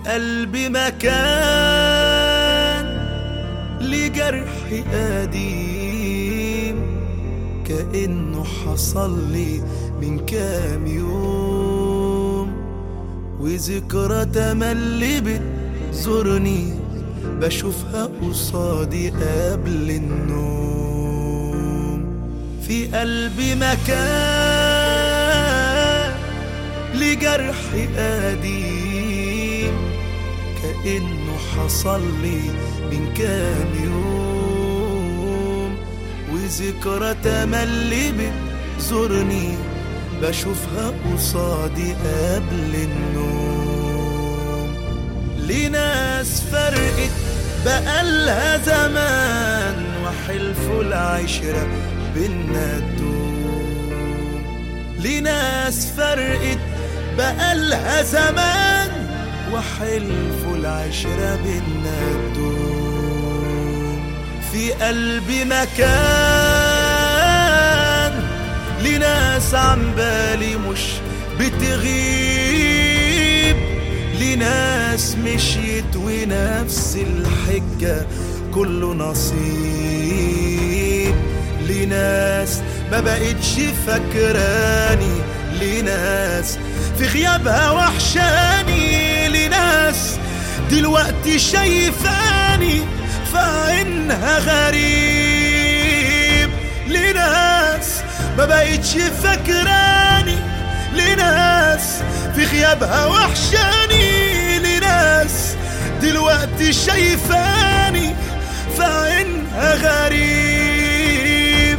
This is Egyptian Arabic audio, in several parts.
قلبي مكان لجرح قديم كأنه حصل لي من كام يوم وذكرى تملي بتزورني بشوفها قصادي قبل النوم في قلبي مكان لجرح قديم كأنه حصل لي من كام يوم وذكرى تملي بتزورني بشوفها قصادي قبل النوم لناس فرقت بقالها زمان وحلفوا العشرة بينا تدوم لناس فرقت بقالها زمان وحلفوا العشرة بينا تدوم في قلبي مكان لناس عن بالي مش بتغيب لناس مشيت ونفس الحجة كله نصيب لناس ما بقتش فاكراني لناس في غيابها وحشاني لناس دلوقتي شايفاني فإنها غريب لناس ما بقتش فاكراني لناس في غيابها وحشاني لناس دلوقتي شايفاني فإنها غريب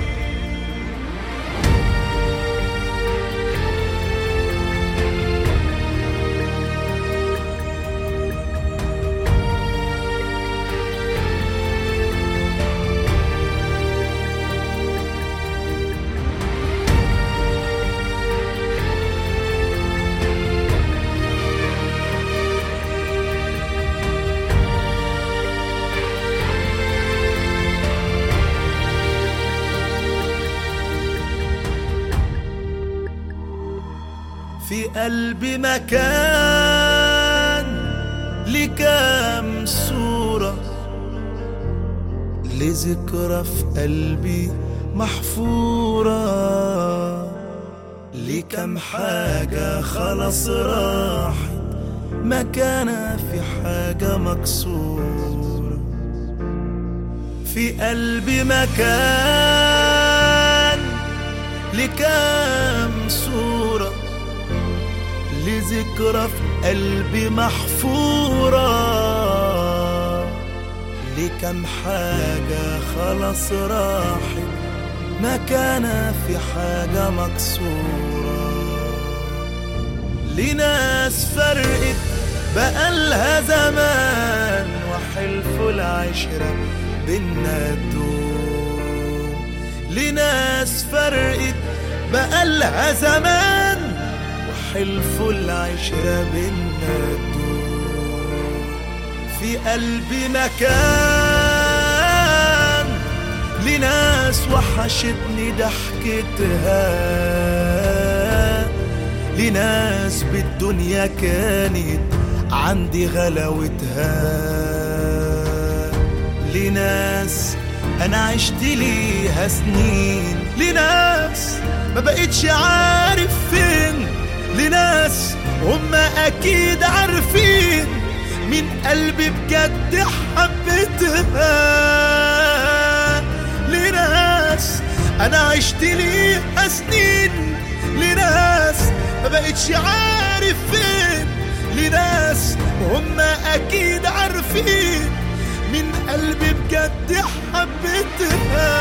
في قلبي مكان لكام صورة لذكرى في قلبي محفورة لكم حاجة خلاص راحت مكانها في حاجة مكسورة في قلبي مكان لكام صورة لذكرى في قلبي محفورة لكم حاجة خلاص راحت مكانها في حاجة مكسورة لناس فرقت بقالها زمان وحلفوا العشرة بينا تدوم لناس فرقت بقالها زمان وحلفوا العشرة بينا تدوم في قلبي مكان لناس وحشتني ضحكتها لناس بالدنيا كانت عندي غلاوتها لناس انا عشت ليها سنين لناس ما بقتش عارف فين لناس هم اكيد عارفين من قلبي بجد حبيتها لناس انا عشت ليها سنين لناس ما بقتش عارف فين لناس هم اكيد عارفين من قلبي بجد حبيتها